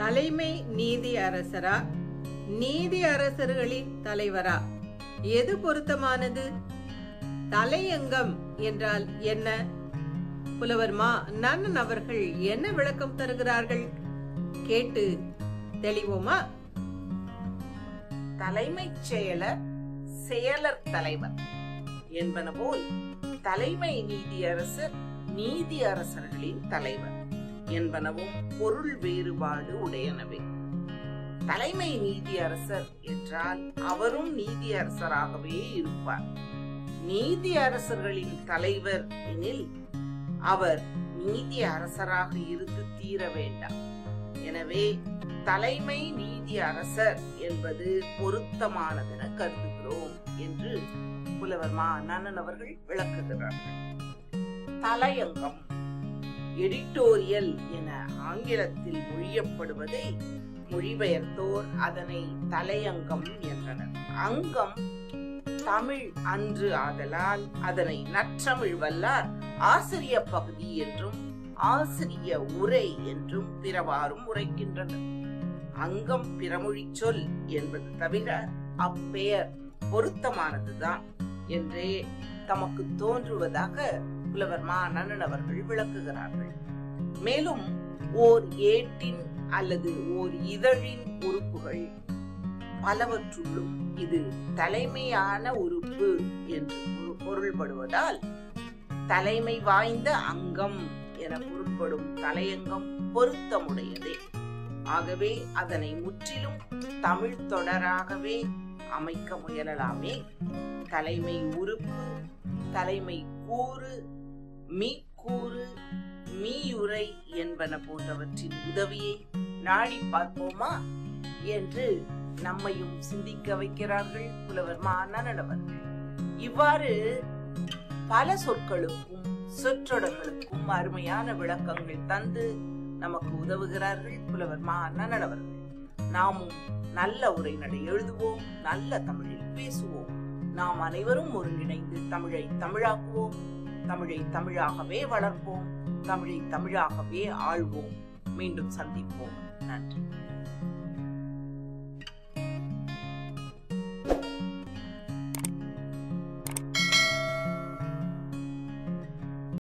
தலைமை நீதி அரசரா நீதி அரசர்களின் தலைவரா எது பொருத்தமானது தலையங்கம் என்றால் என்ன புலவர் மா நன்னன் அவர்கள் என்ன விளக்கம் தருகிறார்கள் கேட்டு தெளிவோமா தலைமைச் செயலர் செயலர் தலைவர் என்பன போல் தலைமை நீதியரசர் நீதி அரசர்களின் தலைவர் என்பனவும் பொருள் வேறுபாடு உடையனவே தலைமை நீதியரசர் என்றால் அவரும் நீதியரசராகவே இருப்பார் நீதி அரசர்களின் தலைவர் எனில் அவர் நீதி அரசராக இருந்து தீர வேண்டாம் எனவே தலைமை நீதி அரசர் என்பது பொருத்தமானதென கருதுகிறோம் என்று புலவர் மா நன்னன் அவர்கள் விளக்குகிறார்கள் தலையங்கம் எடிட்டோரியல் என ஆங்கிலத்தில் மொழியப்படுவதை மொழிபெயர்த்தோர் அதனை தலையங்கம் என்றனர் அங்கம் தமிழ் அன்று ஆதலால் அதனை நற்றமிழ் வல்லார் ஆசிரிய பகுதி என்றும் ஆசிரிய உரை என்றும் பிறவாறும் உரைக்கின்றனர் அங்கம் பிறமொழி சொல் என்பது தவிர அப்பெயர் பொருத்தமானதுதான் என்றே தமக்கு தோன்றுவதாக புலவர் மா நன்னன் அவர்கள் விளக்குகிறார்கள் மேலும் ஓர் ஏட்டின் அல்லது ஓர் இதழின் உறுப்புகள் பலவற்றுள்ளும் இது தலைமையான உறுப்பு என்று பொருள்படுவதால் தலைமை வாய்ந்த அங்கம் என பொருள்படும் தலையங்கம் பொருத்தமுடையதே ஆகவே அதனை முற்றிலும் தமிழ் தொடராகவே அமைக்க முயலலாமே தலைமை உறுப்பு தலைமை கூறு மீக்கூறு மீயுரை என்பன போன்றவற்றின் உதவியை நாடி பார்ப்போமா என்று நம்மையும் சிந்திக்க வைக்கிறார்கள் புலவர் மா நன்னடவர்கள் இவ்வாறு பல சொற்களுக்கும் சொற்றொடர்களுக்கும் அருமையான விளக்கங்கள் தந்து நமக்கு உதவுகிறார்கள் புலவர் மா நன்னடவர்கள் நாமும் நல்ல உரைநடை எழுதுவோம் நல்ல தமிழில் பேசுவோம் நாம் அனைவரும் ஒருங்கிணைந்து தமிழை தமிழாக்குவோம் தமிழை தமிழாகவே வளர்ப்போம் தமிழை தமிழாகவே ஆழ்வோம் மீண்டும் சந்திப்போம் நன்றி